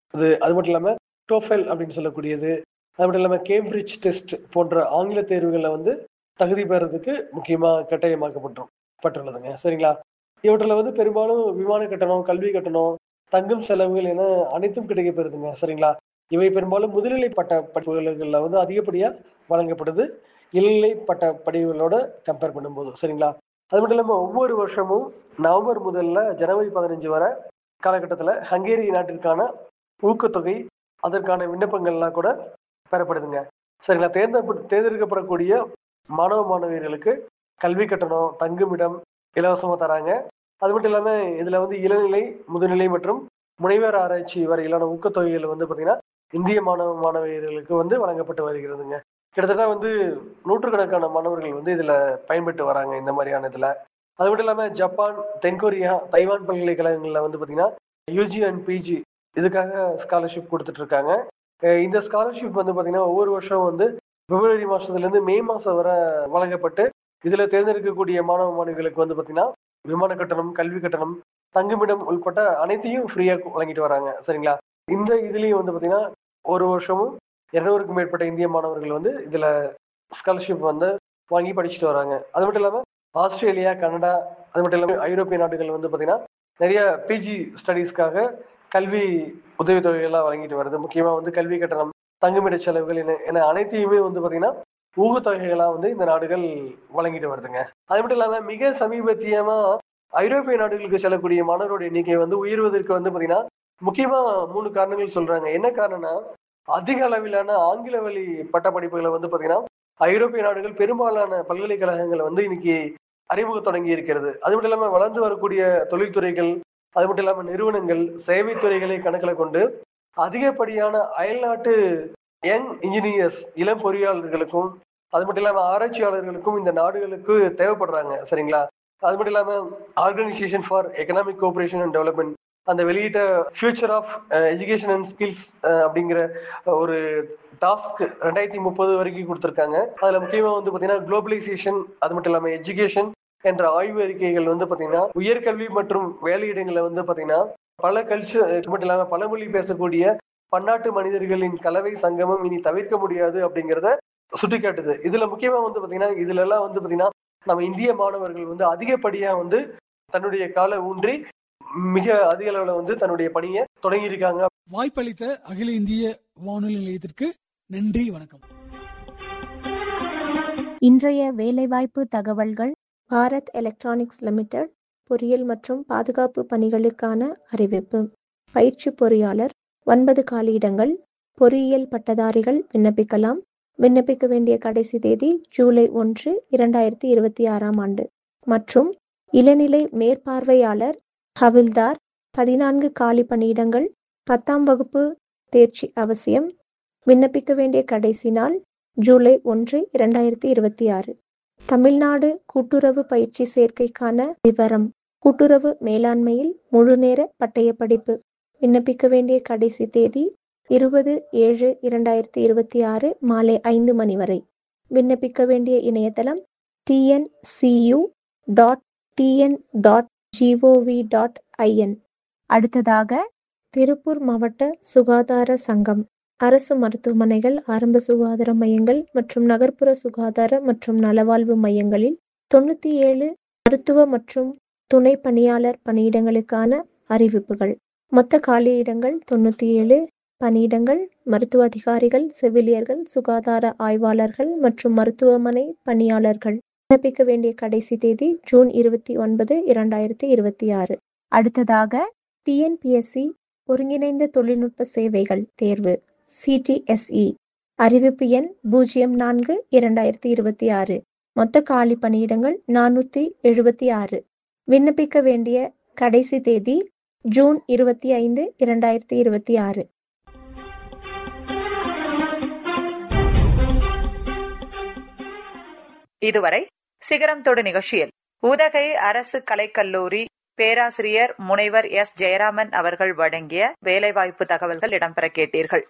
அது அது மட்டும் இல்லாம டோஃபெல் அப்படின்னு சொல்லக்கூடியது அது மட்டும் இல்லாம கேம்பிரிட்ஜ் டெஸ்ட் போன்ற ஆங்கில தேர்வுகளில் வந்து தகுதி பெறதுக்கு முக்கியமா கட்டாயமாக்கப்பட்டோம் பட்டுள்ளதுங்க சரிங்களா இவற்றில் வந்து பெரும்பாலும் விமான கட்டணம் கல்வி கட்டணம் தங்கும் செலவுகள் என அனைத்தும் கிடைக்க பெறுதுங்க சரிங்களா இவை பெரும்பாலும் முதுநிலை பட்ட படிப்புகளில் வந்து அதிகப்படியா வழங்கப்படுது இளநிலை பட்ட படிவுகளோட கம்பேர் பண்ணும்போது சரிங்களா அது மட்டும் இல்லாமல் ஒவ்வொரு வருஷமும் நவம்பர் முதல்ல ஜனவரி பதினஞ்சு வரை காலகட்டத்தில் ஹங்கேரி நாட்டிற்கான ஊக்கத்தொகை அதற்கான விண்ணப்பங்கள்லாம் கூட பெறப்படுதுங்க சரிங்களா தேர்ந்தெடு தேர்ந்தெடுக்கப்படக்கூடிய மாணவ மாணவியர்களுக்கு கல்வி கட்டணம் தங்குமிடம் இலவசமாக தராங்க அது மட்டும் இல்லாமல் இதில் வந்து இளநிலை முதுநிலை மற்றும் முனைவர் ஆராய்ச்சி வரையிலான ஊக்கத்தொகைகள் வந்து பார்த்தீங்கன்னா இந்திய மாணவ மாணவியர்களுக்கு வந்து வழங்கப்பட்டு வருகிறதுங்க கிட்டத்தட்ட வந்து நூற்றுக்கணக்கான மாணவர்கள் வந்து இதில் பயன்பட்டு வராங்க இந்த மாதிரியான இதில் அது மட்டும் இல்லாமல் ஜப்பான் தென்கொரியா தைவான் பல்கலைக்கழகங்களில் வந்து பார்த்தீங்கன்னா யூஜி அண்ட் பிஜி இதுக்காக ஸ்காலர்ஷிப் கொடுத்துட்டு இருக்காங்க அஹ் இந்த ஸ்காலர்ஷிப் வந்து பார்த்தீங்கன்னா ஒவ்வொரு வருஷம் வந்து பிப்ரவரி மாதத்துலேருந்து மே மாதம் வரை வழங்கப்பட்டு இதில் தேர்ந்தெடுக்கக்கூடிய மாணவ மாணவிகளுக்கு வந்து பார்த்தீங்கன்னா விமான கட்டணம் கல்வி கட்டணம் தங்குமிடம் உள்பட்ட அனைத்தையும் ஃப்ரீயாக வழங்கிட்டு வராங்க சரிங்களா இந்த இதுலேயும் வந்து பார்த்தீங்கன்னா ஒரு வருஷமும் இருநூறுக்கும் மேற்பட்ட இந்திய மாணவர்கள் வந்து இதில் ஸ்காலர்ஷிப் வந்து வாங்கி படிச்சுட்டு வராங்க அது மட்டும் இல்லாமல் ஆஸ்திரேலியா கனடா அது மட்டும் இல்லாமல் ஐரோப்பிய நாடுகள் வந்து பார்த்தீங்கன்னா நிறைய பிஜி ஸ்டடீஸ்க்காக கல்வி உதவித்தொகைகள்லாம் வழங்கிட்டு வருது முக்கியமாக வந்து கல்வி கட்டணம் தங்குமிட செலவுகள் என என அனைத்தையுமே வந்து பார்த்தீங்கன்னா ஊக்கத்தொகைகளாக வந்து இந்த நாடுகள் வழங்கிட்டு வருதுங்க அது மட்டும் இல்லாமல் மிக சமீபத்தியமாக ஐரோப்பிய நாடுகளுக்கு செல்லக்கூடிய மாணவரோட எண்ணிக்கை வந்து உயர்வதற்கு வந்து பார்த்தீங்கன்னா முக்கியமாக மூணு காரணங்கள் சொல்றாங்க என்ன காரணம்னா அதிக அளவிலான ஆங்கில வழி பட்ட படிப்புகளை வந்து பார்த்தீங்கன்னா ஐரோப்பிய நாடுகள் பெரும்பாலான பல்கலைக்கழகங்களை வந்து இன்னைக்கு அறிமுக தொடங்கி இருக்கிறது அது மட்டும் இல்லாமல் வளர்ந்து வரக்கூடிய தொழில்துறைகள் அது மட்டும் இல்லாமல் நிறுவனங்கள் சேவை துறைகளை கணக்கில் கொண்டு அதிகப்படியான அயல்நாட்டு யங் இன்ஜினியர்ஸ் இளம் பொறியாளர்களுக்கும் அது மட்டும் இல்லாமல் ஆராய்ச்சியாளர்களுக்கும் இந்த நாடுகளுக்கு தேவைப்படுறாங்க சரிங்களா அது மட்டும் இல்லாமல் organisation for economic cooperation and development அந்த வெளியிட்ட future of education and skills அப்படிங்கிற ஒரு டாஸ்க் ரெண்டாயிரத்தி முப்பது வரைக்கும் கொடுத்துருக்காங்க அதில் முக்கியமாக வந்து பார்த்தீங்கன்னா குளோபலைசேஷன் அது மட்டும் இல்லாமல் எஜுகேஷன் என்ற ஆய்வு அறிக்கைகள் வந்து பார்த்தீங்கன்னா உயர்கல்வி மற்றும் வேலையிடங்களை வந்து பார்த்தீங்கன்னா பல கல்ச்சர் மட்டும் இல்லாமல் பல மொழி பேசக்கூடிய பன்னாட்டு மனிதர்களின் கலவை சங்கமம் இனி தவிர்க்க முடியாது அப்படிங்கிறத சுட்டிக்காட்டுது இதுல முக்கியமா வந்து பாத்தீங்கன்னா இதுல எல்லாம் வந்து பாத்தீங்கன்னா நம்ம இந்திய மாணவர்கள் வந்து அதிகப்படியா வந்து தன்னுடைய காலை ஊன்றி மிக அதிக அளவுல வந்து தன்னுடைய பணியை தொடங்கியிருக்காங்க வாய்ப்பளித்த அகில இந்திய வானொலி நிலையத்திற்கு நன்றி வணக்கம் இன்றைய வேலைவாய்ப்பு தகவல்கள் பாரத் எலக்ட்ரானிக்ஸ் லிமிடெட் பொறியியல் மற்றும் பாதுகாப்பு பணிகளுக்கான அறிவிப்பு பயிற்சி பொறியாளர் ஒன்பது காலியிடங்கள் பொறியியல் பட்டதாரிகள் விண்ணப்பிக்கலாம் விண்ணப்பிக்க வேண்டிய கடைசி தேதி ஜூலை ஒன்று இரண்டாயிரத்தி இருபத்தி ஆறாம் ஆண்டு மற்றும் இளநிலை மேற்பார்வையாளர் ஹவில்தார் பதினான்கு காலி பணியிடங்கள் பத்தாம் வகுப்பு தேர்ச்சி அவசியம் விண்ணப்பிக்க வேண்டிய கடைசி நாள் ஜூலை ஒன்று இரண்டாயிரத்தி இருபத்தி ஆறு தமிழ்நாடு கூட்டுறவு பயிற்சி சேர்க்கைக்கான விவரம் கூட்டுறவு மேலாண்மையில் முழுநேர பட்டய படிப்பு விண்ணப்பிக்க வேண்டிய கடைசி தேதி இருபது ஏழு இரண்டாயிரத்தி இருபத்தி ஆறு மாலை ஐந்து மணி வரை விண்ணப்பிக்க வேண்டிய இணையதளம் TNCU dot TN dot GOV dot IN அடுத்ததாக திருப்பூர் மாவட்ட சுகாதார சங்கம் அரசு மருத்துவமனைகள் ஆரம்ப சுகாதார மையங்கள் மற்றும் நகர்ப்புற சுகாதார மற்றும் நலவாழ்வு மையங்களில் தொண்ணூற்றி ஏழு மருத்துவ மற்றும் துணை பணியாளர் பணியிடங்களுக்கான அறிவிப்புகள் மொத்த காலியிடங்கள் தொண்ணூற்றி ஏழு பணியிடங்கள் மருத்துவ அதிகாரிகள் செவிலியர்கள் சுகாதார ஆய்வாளர்கள் மற்றும் மருத்துவமனை பணியாளர்கள் விண்ணப்பிக்க வேண்டிய கடைசி தேதி ஜூன் இருபத்தி ஒன்பது இரண்டாயிரத்தி இருபத்தி ஆறு அடுத்ததாக டிஎன்பிஎஸ்சி ஒருங்கிணைந்த தொழில்நுட்ப சேவைகள் தேர்வு சிடிஎஸ்இ அறிவிப்பு எண் பூஜ்ஜியம் நான்கு இரண்டாயிரத்தி இருபத்தி ஆறு மொத்த காலி பணியிடங்கள் நானூற்றி எழுபத்தி ஆறு விண்ணப்பிக்க வேண்டிய கடைசி தேதி ஜூன் இருபத்தி ஐந்து இரண்டாயிரத்தி இருபத்தி ஆறு இதுவரை சிகரம் தொடு நிகழ்ச்சியில் உதகை அரசு கலைக்கல்லூரி பேராசிரியர் முனைவர் எஸ் ஜெயராமன் அவர்கள் வழங்கிய வேலைவாய்ப்பு தகவல்கள் இடம்பெற கேட்டீர்கள்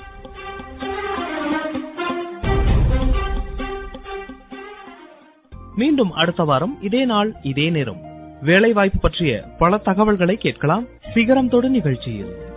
மீண்டும் அடுத்த வாரம் இதே நாள் இதே நேரம் வேலைவாய்ப்பு பற்றிய பல தகவல்களை கேட்கலாம் சிகரம் தொடு நிகழ்ச்சியில்